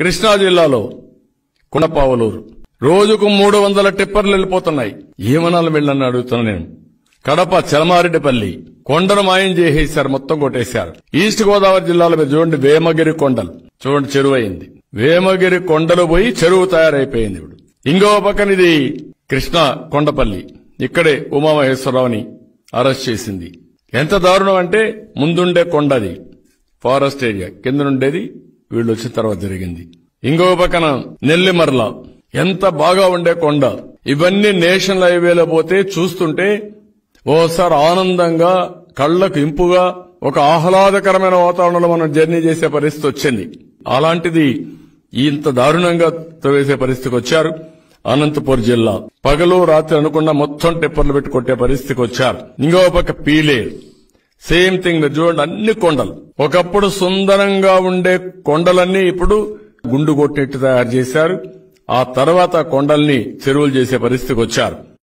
కృష్ణా జిల్లాలో కొండపావలూరు రోజుకు మూడు వందల టిప్పర్లు వెళ్ళిపోతున్నాయి ఏమనాలి వెళ్ళని అడుగుతున్నా నేను కడప చలమారెడ్డిపల్లి కొండను మాయం చేసేశారు మొత్తం కొట్టేశారు ఈస్ట్ గోదావరి జిల్లాలో మీరు చూడండి వేమగిరి కొండలు చూడండి చెరువు అయింది వేమగిరి కొండలు పోయి చెరువు తయారైపోయింది ఇప్పుడు ఇంకో పక్కన ఇది కృష్ణా కొండపల్లి ఇక్కడే ఉమామహేశ్వరరావుని అరెస్ట్ చేసింది ఎంత దారుణం అంటే ముందుండే కొండది ఫారెస్ట్ ఏరియా కింద నుండేది వీళ్ళు వచ్చిన తర్వాత జరిగింది ఇంకో పక్కన నెల్లిమర్ల ఎంత బాగా ఉండే కొండ ఇవన్నీ నేషనల్ హైవేలో పోతే చూస్తుంటే ఓసారి ఆనందంగా కళ్లకు ఇంపుగా ఒక ఆహ్లాదకరమైన వాతావరణంలో మనం జర్నీ చేసే పరిస్థితి వచ్చింది అలాంటిది ఇంత దారుణంగా తవ్వేసే పరిస్థితికి వచ్చారు అనంతపూర్ జిల్లా పగలు రాత్రి అనుకున్న మొత్తం టిప్పర్లు పెట్టి కొట్టే పరిస్థితికి వచ్చారు ఇంకో పక్క పీలేరు సేమ్ థింగ్ మీరు చూడండి అన్ని కొండలు ఒకప్పుడు సుందరంగా ఉండే కొండలన్నీ ఇప్పుడు గుండు కొట్టినట్టు తయారు చేశారు ఆ తర్వాత కొండల్ని చెరువులు చేసే పరిస్థితికి వచ్చారు